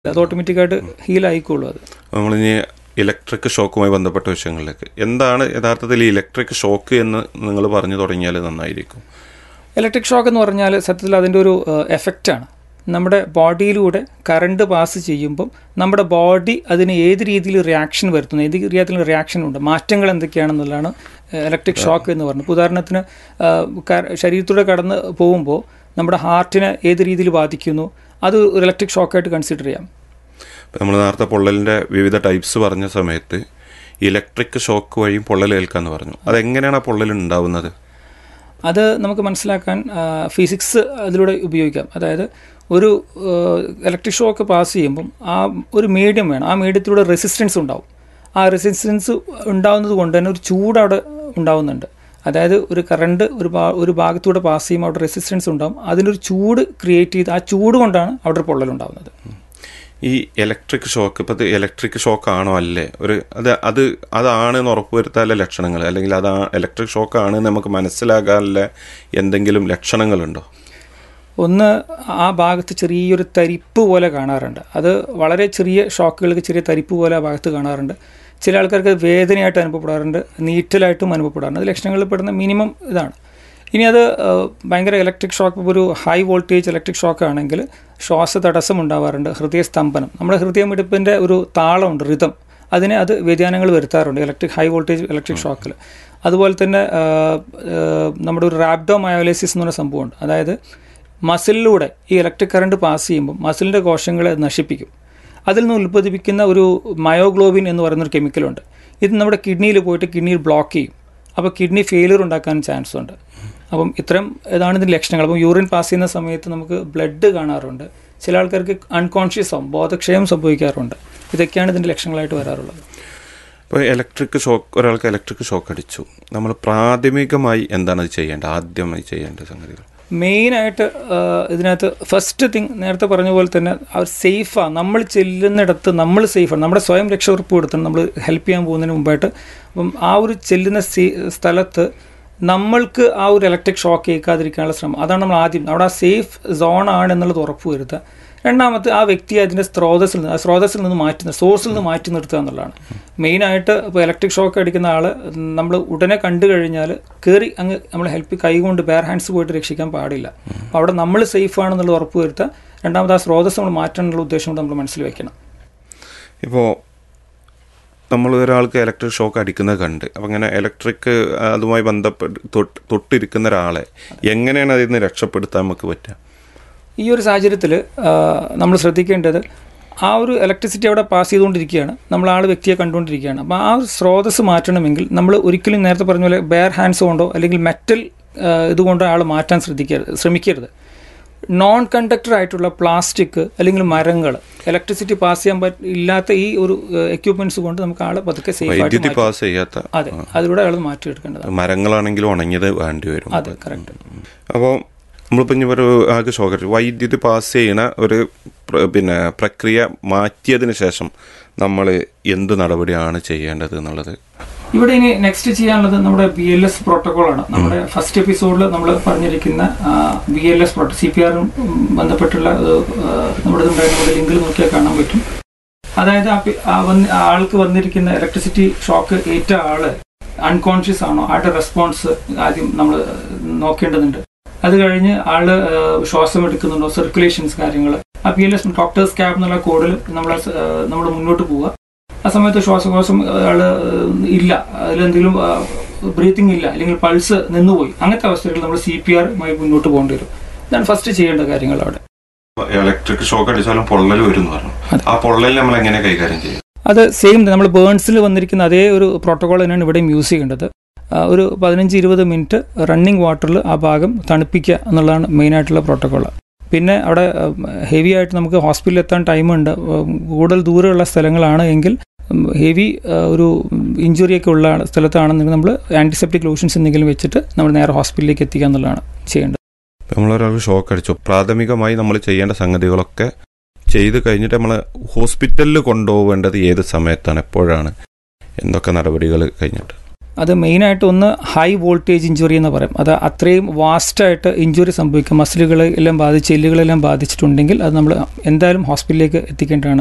അത് ഓട്ടോമാറ്റിക്കായിട്ട് ഹീൽ ആയിക്കോളും അത് നമ്മളിനി ഇലക്ട്രിക് ഷോക്കുമായി ബന്ധപ്പെട്ട വിഷയങ്ങളിലേക്ക് എന്താണ് യഥാർത്ഥത്തിൽ ഈ ഇലക്ട്രിക് ഷോക്ക് എന്ന് നിങ്ങൾ പറഞ്ഞു തുടങ്ങിയാൽ നന്നായിരിക്കും ഇലക്ട്രിക് ഷോക്ക് എന്ന് പറഞ്ഞാൽ സത്യത്തിൽ അതിൻ്റെ ഒരു എഫക്റ്റാണ് നമ്മുടെ ബോഡിയിലൂടെ കറണ്ട് പാസ് ചെയ്യുമ്പം നമ്മുടെ ബോഡി അതിന് ഏത് രീതിയിൽ റിയാക്ഷൻ വരുത്തുന്നു ഏത് രീതിയിലുള്ള റിയാക്ഷൻ ഉണ്ട് മാറ്റങ്ങൾ എന്തൊക്കെയാണെന്നുള്ളതാണ് ഇലക്ട്രിക് ഷോക്ക് എന്ന് പറയുന്നത് ഇപ്പോൾ ഉദാഹരണത്തിന് ആ, ക- ശരീരത്തിലൂടെ കടന്ന് പോകുമ്പോൾ നമ്മുടെ ഹാർട്ടിനെ ഏത് രീതിയിൽ ബാധിക്കുന്നു അത് ഒരു ഇലക്ട്രിക് ഷോക്കായിട്ട് കൺസിഡർ ചെയ്യാം നമ്മൾ നേരത്തെ പൊള്ളലിൻ്റെ വിവിധ ടൈപ്സ് പറഞ്ഞ സമയത്ത് ഇലക്ട്രിക് ഷോക്ക് വഴിയും പൊള്ളലേൽക്കാന്ന് പറഞ്ഞു അതെങ്ങനെയാണ് ആ പൊള്ളൽ ഉണ്ടാവുന്നത് അത് നമുക്ക് മനസ്സിലാക്കാൻ ഫിസിക്സ് അതിലൂടെ ഉപയോഗിക്കാം അതായത് ഒരു ഇലക്ട്രിക് ഷോക്ക് പാസ് ചെയ്യുമ്പം ആ ഒരു മീഡിയം വേണം ആ മീഡിയത്തിലൂടെ റെസിസ്റ്റൻസ് ഉണ്ടാവും ആ റെസിസ്റ്റൻസ് ഉണ്ടാവുന്നത് കൊണ്ട് തന്നെ ഒരു ചൂട് അവിടെ ഉണ്ടാവുന്നുണ്ട് അതായത് ഒരു കറണ്ട് ഒരു ഭാ ഒരു ഭാഗത്തൂടെ പാസ് ചെയ്യുമ്പോൾ അവിടെ റെസിസ്റ്റൻസ് ഉണ്ടാവും അതിനൊരു ചൂട് ക്രിയേറ്റ് ചെയ്ത് ആ ചൂട് കൊണ്ടാണ് അവിടെ ഒരു പൊള്ളലുണ്ടാവുന്നത് ഈ ഇലക്ട്രിക് ഷോക്ക് ഇപ്പം ഇത് ഇലക്ട്രിക് ഷോക്ക് ആണോ അല്ലേ ഒരു അത് അത് അതാണെന്ന് ഉറപ്പുവരുത്താനുള്ള ലക്ഷണങ്ങൾ അല്ലെങ്കിൽ അത് ഇലക്ട്രിക് ഷോക്ക് ആണ് നമുക്ക് മനസ്സിലാകാനുള്ള എന്തെങ്കിലും ലക്ഷണങ്ങളുണ്ടോ ഒന്ന് ആ ഭാഗത്ത് ചെറിയൊരു തരിപ്പ് പോലെ കാണാറുണ്ട് അത് വളരെ ചെറിയ ഷോക്കുകൾക്ക് ചെറിയ തരിപ്പ് പോലെ ആ ഭാഗത്ത് കാണാറുണ്ട് ചില ആൾക്കാർക്ക് വേദനയായിട്ട് അനുഭവപ്പെടാറുണ്ട് നീറ്റലായിട്ടും അനുഭവപ്പെടാറുണ്ട് അത് ലക്ഷണങ്ങളിൽ പെടുന്ന മിനിമം ഇതാണ് ഇനി അത് ഏഹ്, ഭയങ്കര ഇലക്ട്രിക് ഷോക്ക് ഇപ്പോൾ ഒരു ഹൈ വോൾട്ടേജ് ഇലക്ട്രിക് ഷോക്ക് ആണെങ്കിൽ ശ്വാസ തടസ്സം ഉണ്ടാവാറുണ്ട് ഹൃദയസ്തംഭനം നമ്മുടെ ഹൃദയമിടിപ്പിൻ്റെ ഒരു താളമുണ്ട് റിതം അതിനെ അത് വ്യതിയാനങ്ങൾ വരുത്താറുണ്ട് ഇലക്ട്രിക് ഹൈ വോൾട്ടേജ് ഇലക്ട്രിക് ഷോക്കിൽ അതുപോലെ തന്നെ ഏഹ്, ഏഹ്, നമ്മുടെ ഒരു റാബ്ഡോ മയോലൈസിസ് എന്ന് പറഞ്ഞ സംഭവമുണ്ട് അതായത് മസിലിലൂടെ ഈ ഇലക്ട്രിക് കറണ്ട് പാസ് ചെയ്യുമ്പോൾ മസിലിൻ്റെ കോശങ്ങളെ അത് നശിപ്പിക്കും അതിൽ നിന്ന് ഉൽപ്പാദിപ്പിക്കുന്ന ഒരു മയോഗ്ലോബിൻ എന്ന് പറയുന്ന ഒരു കെമിക്കലുണ്ട് ഇത് നമ്മുടെ കിഡ്നിയിൽ പോയിട്ട് കിഡ്നിയിൽ ബ്ലോക്ക് ചെയ്യും അപ്പോൾ കിഡ്നി ഫെയിലിയർ ഉണ്ടാക്കാൻ ചാൻസ് ഉണ്ട് അപ്പം ഇത്തരം ഇതാണ് ഇതിൻ്റെ ലക്ഷണങ്ങൾ അപ്പം യൂറിൻ പാസ് ചെയ്യുന്ന സമയത്ത് നമുക്ക് ബ്ലഡ് കാണാറുണ്ട് ചില ആൾക്കാർക്ക് അൺകോൺഷ്യസ് ആവും ബോധക്ഷയം സംഭവിക്കാറുണ്ട് ഇതൊക്കെയാണ് ഇതിൻ്റെ ലക്ഷണങ്ങളായിട്ട് വരാറുള്ളത് ഇപ്പോൾ ഇലക്ട്രിക് ഷോക്ക് ഒരാൾക്ക് ഇലക്ട്രിക് ഷോക്ക് അടിച്ചു നമ്മൾ പ്രാഥമികമായി എന്താണ് അത് ചെയ്യേണ്ടത് ആദ്യമായി ചെയ്യേണ്ട സംഗതികൾ മെയിനായിട്ട് ഇതിനകത്ത് ഫസ്റ്റ് തിങ് നേരത്തെ പറഞ്ഞ പോലെ തന്നെ അവർ സേഫാണ് നമ്മൾ ചെല്ലുന്നിടത്ത് നമ്മൾ സേഫാണ് നമ്മുടെ സ്വയം രക്ഷ ഉറപ്പ് കൊടുത്തണം നമ്മൾ ഹെൽപ്പ് ചെയ്യാൻ പോകുന്നതിന് മുമ്പായിട്ട് അപ്പം ആ ഒരു ചെല്ലുന്ന സേ- സ്ഥലത്ത് നമ്മൾക്ക് ആ ഒരു ഇലക്ട്രിക് ഷോക്ക് ഏൽക്കാതിരിക്കാനുള്ള ശ്രമം അതാണ് നമ്മൾ ആദ്യം അവിടെ ആ സേഫ് സോൺ ആണ് എന്നുള്ളത് ഉറപ്പ് വരുത്തുക രണ്ടാമത്തെ ആ വ്യക്തിയെ അതിൻ്റെ സ്രോതസ്സിൽ നിന്ന് ആ സ്രോതസ്സിൽ നിന്ന് മാറ്റി നിർ- സോഴ്സിൽ നിന്ന് മാറ്റി നിർത്തുക എന്നുള്ളതാണ് മെയിനായിട്ട് ഇപ്പോൾ ഇലക്ട്രിക് ഷോക്ക് അടിക്കുന്ന ആൾ നമ്മൾ ഉടനെ കണ്ടു കഴിഞ്ഞാൽ കയറി അങ്ങ് നമ്മൾ ഹെൽപ്പ് കൈകൊണ്ട് ബെയർ ഹാൻഡ്സ് പോയിട്ട് രക്ഷിക്കാൻ പാടില്ല അപ്പോൾ അവിടെ നമ്മൾ സേഫ് ആണെന്നുള്ള ഉറപ്പ് വരുത്തുക രണ്ടാമത് ആ സ്രോതസ് നമ്മൾ മാറ്റാനുള്ള ഉദ്ദേശം കൊണ്ട് നമ്മൾ മനസ്സിൽ വെക്കണം ഇപ്പോൾ നമ്മൾ ഒരാൾക്ക് ഇലക്ട്രിക് ഷോക്ക് അടിക്കുന്നത് കണ്ട് അപ്പം അങ്ങനെ ഇലക്ട്രിക് അതുമായി ബന്ധപ്പെട്ട് തൊട്ട് തൊട്ടിരിക്കുന്ന ഒരാളെ എങ്ങനെയാണ് അതിൽ നിന്ന് രക്ഷപ്പെടുത്താൻ നമുക്ക് പറ്റുക ഈ ഒരു സാഹചര്യത്തിൽ നമ്മൾ ശ്രദ്ധിക്കേണ്ടത് ആ ഒരു ഇലക്ട്രിസിറ്റി അവിടെ പാസ് ചെയ്തുകൊണ്ടിരിക്കുകയാണ് നമ്മൾ ആൾ വ്യക്തിയെ കണ്ടുകൊണ്ടിരിക്കുകയാണ് അപ്പോൾ ആ ഒരു സ്രോതസ് മാറ്റണമെങ്കിൽ നമ്മൾ ഒരിക്കലും നേരത്തെ പറഞ്ഞ പോലെ ബെയർ ഹാൻഡ്സ് കൊണ്ടോ അല്ലെങ്കിൽ മെറ്റൽ ഇതുകൊണ്ടോ ആൾ മാറ്റാൻ ശ്രദ്ധിക്കരുത് ശ്രമിക്കരുത് നോൺ കണ്ടക്ടർ ആയിട്ടുള്ള പ്ലാസ്റ്റിക് അല്ലെങ്കിൽ മരങ്ങൾ ഇലക്ട്രിസിറ്റി പാസ് ചെയ്യാൻ പറ്റ ഇല്ലാത്ത ഈ ഒരു എക്യുപ്മെന്റ്സ് കൊണ്ട് നമുക്ക് ആളെ പതുക്കെ സേഫ് ആയിട്ട് വൈദ്യുതി മാറ്റി- പാസ് ചെയ്യാത്ത അതെ അതിലൂടെ ആൾ മാറ്റിയെടുക്കേണ്ടതാണ് മരങ്ങളാണെങ്കിലും ഉണങ്ങിയത് വേണ്ടി വരും അതെ കറക്റ്റ് അപ്പോൾ നമ്മളിപ്പോൾ ഇനി ഒരു ആകെ ഷോക്ക് അടിച്ചു വൈദ്യുതി പാസ് ചെയ്യണ ഒരു പ്ര- പിന്നെ പ്രക്രിയ മാറ്റിയതിന് ശേഷം നമ്മൾ എന്ത് നടപടിയാണ് ചെയ്യേണ്ടത് എന്നുള്ളത് ഇവിടെ ഇനി നെക്സ്റ്റ് ചെയ്യാനുള്ളത് നമ്മുടെ ബി എൽ എസ് പ്രോട്ടോകോൾ ആണ് നമ്മുടെ ഫസ്റ്റ് എപ്പിസോഡിൽ നമ്മൾ പറഞ്ഞിരിക്കുന്ന B L S protocol C P ആറും ബന്ധപ്പെട്ടുള്ള ഒരു, ആ, നമ്മുടെ ഉണ്ടായിരുന്ന ലിങ്കിൽ നോക്കിയാൽ കാണാൻ പറ്റും അതായത് ആ പി- ആ വന്ന് ആ ആൾക്ക് വന്നിരിക്കുന്ന ഇലക്ട്രിസിറ്റി ഷോക്ക് ഏറ്റ ആള് അൺകോൺഷ്യസ് ആണോ ആളുടെ റെസ്പോൺസ് ആദ്യം നമ്മൾ നോക്കേണ്ടതുണ്ട് അത് കഴിഞ്ഞ് ആള് ആ, ശ്വാസം എടുക്കുന്നുണ്ടോ സർക്കുലേഷൻസ് കാര്യങ്ങൾ ആ P L S doctors cab എന്നുള്ള കോഡിൽ നമ്മൾ നമ്മൾ മുന്നോട്ട് പോവുക ആ സമയത്ത് ശ്വാസകോശം ആള് ഇല്ല അതിലെന്തെങ്കിലും ബ്രീത്തിങ് ഇല്ല അല്ലെങ്കിൽ പൾസ് നിന്നുപോയി അങ്ങനത്തെ അവസ്ഥകളിൽ നമ്മൾ സി പി ആറുമായി മുന്നോട്ട് പോകേണ്ടി വരും ഇതാണ് ഫസ്റ്റ് ചെയ്യേണ്ട കാര്യങ്ങൾ അവിടെ ഇലക്ട്രിക് ഷോക്ക് അടിച്ചാലും പൊള്ളൽ വരും എന്ന് പറഞ്ഞു ആ പൊള്ളൽ നമ്മൾ എങ്ങനെ കൈകാര്യം ചെയ്യും അത് സെയിം നമ്മൾ ബേൺസിൽ വന്നിരിക്കുന്ന അതേ ഒരു പ്രോട്ടോകോൾ തന്നെയാണ് ഇവിടെയും യൂസ് ചെയ്യേണ്ടത് ആ, ഒരു പതിനഞ്ച് ഇരുപത് മിനിറ്റ് റണ്ണിങ് വാട്ടറിൽ ആ ഭാഗം തണുപ്പിക്കുക എന്നുള്ളതാണ് മെയിനായിട്ടുള്ള പ്രോട്ടോകോൾ പിന്നെ അവിടെ ഹെവി ആയിട്ട് നമുക്ക് ഹോസ്പിറ്റലിൽ എത്താൻ ടൈമുണ്ട് ഉം, കൂടുതൽ ദൂരെയുള്ള സ്ഥലങ്ങളാണ് എങ്കിൽ ഹെവി ഒരു ഇഞ്ചുറി ഒക്കെ ഉള്ള സ്ഥലത്താണെന്നുണ്ടെങ്കിൽ നമ്മൾ ആൻറ്റിസെപ്റ്റിക് ലോഷൻസ് എന്തെങ്കിലും വെച്ചിട്ട് നമ്മൾ നേരെ ഹോസ്പിറ്റലിലേക്ക് എത്തിക്കുക എന്നുള്ളതാണ് ചെയ്യേണ്ടത് നമ്മളൊരാൾക്ക് ഷോക്ക് അടിച്ചു പ്രാഥമികമായി നമ്മൾ ചെയ്യേണ്ട സംഗതികളൊക്കെ ചെയ്ത് കഴിഞ്ഞിട്ട് നമ്മൾ ഹോസ്പിറ്റലിൽ കൊണ്ടുപോകേണ്ടത് ഏത് സമയത്താണ് എപ്പോഴാണ് എന്തൊക്കെ നടപടികൾ കഴിഞ്ഞിട്ട് അത് മെയിനായിട്ട് ഒന്ന് ഹൈ വോൾട്ടേജ് ഇഞ്ചുറി എന്ന് പറയും അത് അത്രയും വാസ്റ്റായിട്ട് ഇഞ്ചുറി സംഭവിക്കും മസിലുകൾ എല്ലാം ബാധിച്ച് എല്ലുകളെല്ലാം ബാധിച്ചിട്ടുണ്ടെങ്കിൽ അത് നമ്മൾ എന്തായാലും ഹോസ്പിറ്റലിലേക്ക് എത്തിക്കേണ്ടതാണ്